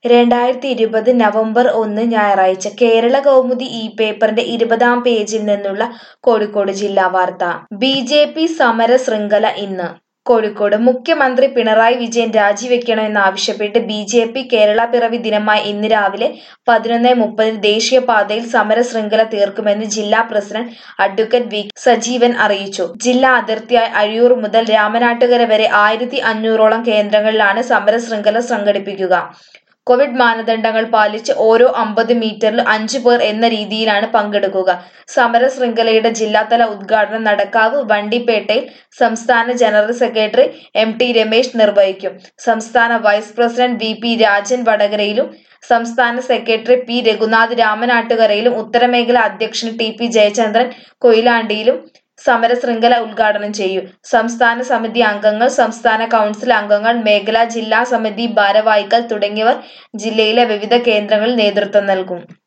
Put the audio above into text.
രണ്ടായിരത്തി ഇരുപത് നവംബർ ഒന്ന് ഞായറാഴ്ച കേരള കൗമുദി ഈ പേപ്പറിന്റെ ഇരുപതാം പേജിൽ നിന്നുള്ള കോഴിക്കോട് ജില്ലാ വാർത്ത ബി ജെ പി സമര ശൃംഖല ഇന്ന് കോഴിക്കോട് മുഖ്യമന്ത്രി പിണറായി വിജയൻ രാജിവെക്കണമെന്നാവശ്യപ്പെട്ട് B J P Kerala Piravi ദിനമായ ഇന്ന് രാവിലെ പതിനൊന്ന് മുപ്പതിന് ദേശീയപാതയിൽ സമര ശൃംഖല തീർക്കുമെന്ന് ജില്ലാ പ്രസിഡന്റ് അഡ്വക്കേറ്റ് വി സജീവൻ അറിയിച്ചു ജില്ലാ അതിർത്തിയായ അഴിയൂർ മുതൽ രാമനാട്ടുകര വരെ ആയിരത്തി അഞ്ഞൂറോളം കേന്ദ്രങ്ങളിലാണ് സമര ശൃംഖല സംഘടിപ്പിക്കുക കോവിഡ് മാനദണ്ഡങ്ങൾ പാലിച്ച് ഓരോ അമ്പത് മീറ്ററിൽ അഞ്ചു പേർ എന്ന രീതിയിലാണ് പങ്കെടുക്കുക സമര ശൃംഖലയുടെ ജില്ലാതല ഉദ്ഘാടനം നടക്കാവ് വണ്ടിപ്പേട്ടയിൽ സംസ്ഥാന general secretary M T Ramesh നിർവഹിക്കും സംസ്ഥാന vice president V P Rajan വടകരയിലും സംസ്ഥാന സെക്രട്ടറി പി രഘുനാഥ് രാമനാട്ടുകരയിലും ഉത്തരമേഖല അധ്യക്ഷൻ ടി പി ജയചന്ദ്രൻ കൊയിലാണ്ടിയിലും സമര ശൃംഖല ഉദ്ഘാടനം ചെയ്യും സംസ്ഥാന സമിതി അംഗങ്ങൾ സംസ്ഥാന കൗൺസിൽ അംഗങ്ങൾ മേഖലാ ജില്ലാ സമിതി ഭാരവാഹികൾ തുടങ്ങിയവർ ജില്ലയിലെ വിവിധ കേന്ദ്രങ്ങളിൽ നേതൃത്വം നൽകും